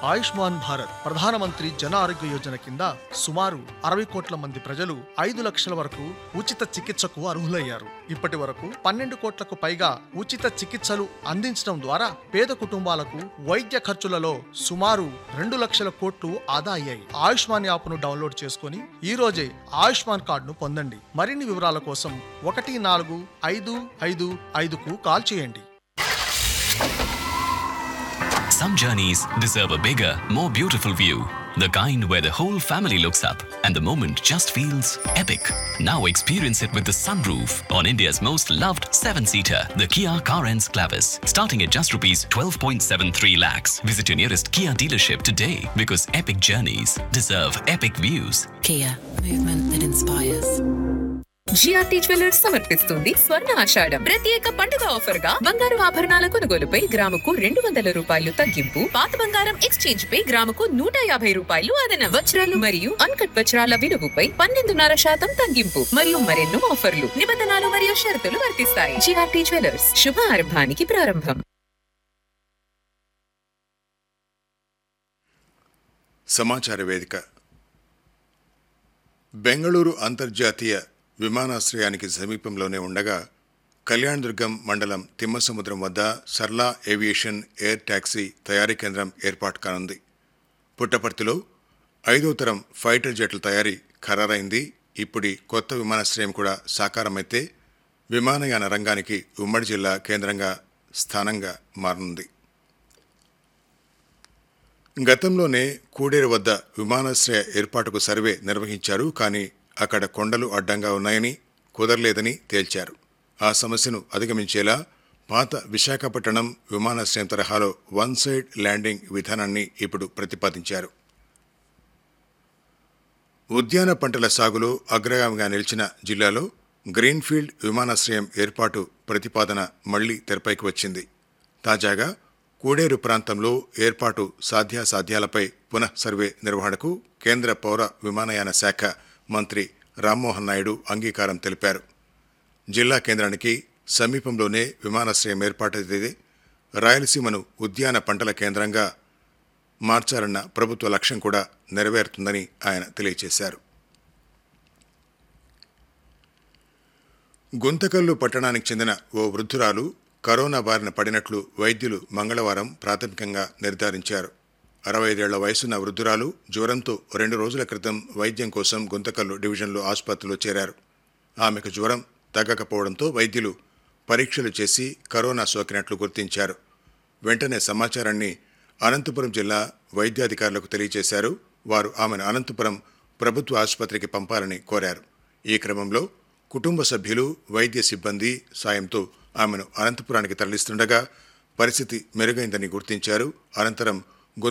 ఆయుష్మాన్ భారత్ ప్రధానమంత్రి జన ఆరోగ్య యోజన కింద సుమారు అరవై కోట్ల మంది ప్రజలు ఐదు లక్షల వరకు ఉచిత చికిత్సకు అర్హులయ్యారు ఇప్పటి వరకు పన్నెండు కోట్లకు పైగా ఉచిత చికిత్సలు అందించడం ద్వారా పేద కుటుంబాలకు వైద్య ఖర్చులలో సుమారు రెండు లక్షల కోట్లు ఆదా అయ్యాయి ఆయుష్మాన్ యాప్ను డౌన్లోడ్ చేసుకుని ఈ రోజే ఆయుష్మాన్ కార్డును పొందండి మరిన్ని వివరాల కోసం ఒకటి నాలుగు ఐదు ఐదు ఐదుకు కాల్ చేయండి Some journeys deserve a bigger, more beautiful view. The kind where the whole family looks up and the moment just feels epic. Now experience it with the sunroof on India's most loved seven-seater, the Kia Carens Clavis. Starting at just rupees 12.73 lakhs. Visit your nearest Kia dealership today because epic journeys deserve epic views. Kia, movement that inspires. GRT jewellers సమర్పిస్తుంది స్వర్ణ ఆషాఢం ప్రత్యేక పండుగ offer గా బంగారు ఆభరణాల కొనుగోలుపై గ్రాముకు రెండు వందల రూపాయలు తగ్గింపు పాత బంగారం ఎక్స్చేంజ్ పై గ్రాముకు నూట యాభై రూపాయలు అదనం వజ్రాలు మరియు అన్కట్ వజ్రాల విలువపై పన్నెండున్నర శాతం తగ్గింపు మరియు మరెన్నో ఆఫర్లు నిబంధనలు మరియు షరతులు వర్తిస్తాయి జిఆర్టీ జ్యువెలర్స్ శుభ ఆరంభానికి ప్రారంభం సమాచార వేదిక బెంగళూరు అంతర్జాతీయ విమానాశ్రయానికి సమీపంలోనే ఉండగా కళ్యాణదుర్గం మండలం తిమ్మసముద్రం వద్ద సర్లా ఏవియేషన్ ఎయిర్ టాక్సీ తయారీ కేంద్రం ఏర్పాటు కానుంది పుట్టపర్తిలో ఐదో తరం ఫైటర్ జెట్ల తయారీ ఖరారైంది ఇప్పుడి కొత్త విమానాశ్రయం కూడా సాకారమైతే విమానయాన రంగానికి ఉమ్మడి జిల్లా కేంద్రంగా స్థానంగా మారనుంది గతంలోనే కూడేరు వద్ద విమానాశ్రయ ఏర్పాటుకు సర్వే నిర్వహించారు కానీ అక్కడ కొండలు అడ్డంగా ఉన్నాయని కుదరలేదని తేల్చారు ఆ సమస్యను అధిగమించేలా పాత విశాఖపట్నం విమానాశ్రయం తరహాలో వన్ సైడ్ ల్యాండింగ్ విధానాన్ని ఇప్పుడు ప్రతిపాదించారు ఉద్యాన పంటల సాగులో అగ్రగామిగా నిలిచిన జిల్లాలో గ్రీన్ఫీల్డ్ విమానాశ్రయం ఏర్పాటు ప్రతిపాదన మళ్లీ తెరపైకి వచ్చింది తాజాగా కూడేరు ప్రాంతంలో ఏర్పాటు సాధ్యాసాధ్యాలపై పునః సర్వే నిర్వహణకు కేంద్ర పౌర విమానయాన శాఖ మంత్రి రామ్మోహన్ నాయుడు అంగీకారం తెలిపారు జిల్లా కేంద్రానికి సమీపంలోనే విమానాశ్రయం ఏర్పాటైతే రాయలసీమను ఉద్యాన పంటల కేంద్రంగా మార్చాలన్న ప్రభుత్వ లక్ష్యం కూడా నెరవేరుతుందని ఆయన తెలియజేశారు గుంతకల్లు పట్టణానికి చెందిన ఓ వృద్ధురాలు కరోనా బారిన పడినట్లు వైద్యులు మంగళవారం ప్రాథమికంగా నిర్ధారించారు అరవై ఐదేళ్ల వయసున్న వృద్ధురాలు జ్వరంతో రెండు రోజుల క్రితం వైద్యం కోసం గుంతకల్లు డివిజన్లో ఆసుపత్రిలో చేరారు ఆమెకు జ్వరం తగ్గకపోవడంతో వైద్యులు పరీక్షలు చేసి కరోనా సోకినట్లు గుర్తించారు వెంటనే సమాచారాన్ని అనంతపురం జిల్లా వైద్యాధికారులకు తెలియజేశారు వారు ఆమెను అనంతపురం ప్రభుత్వ ఆసుపత్రికి పంపాలని కోరారు ఈ క్రమంలో కుటుంబ సభ్యులు వైద్య సిబ్బంది సాయంతో ఆమెను అనంతపురానికి తరలిస్తుండగా పరిస్థితి మెరుగైందని గుర్తించారు అనంతరం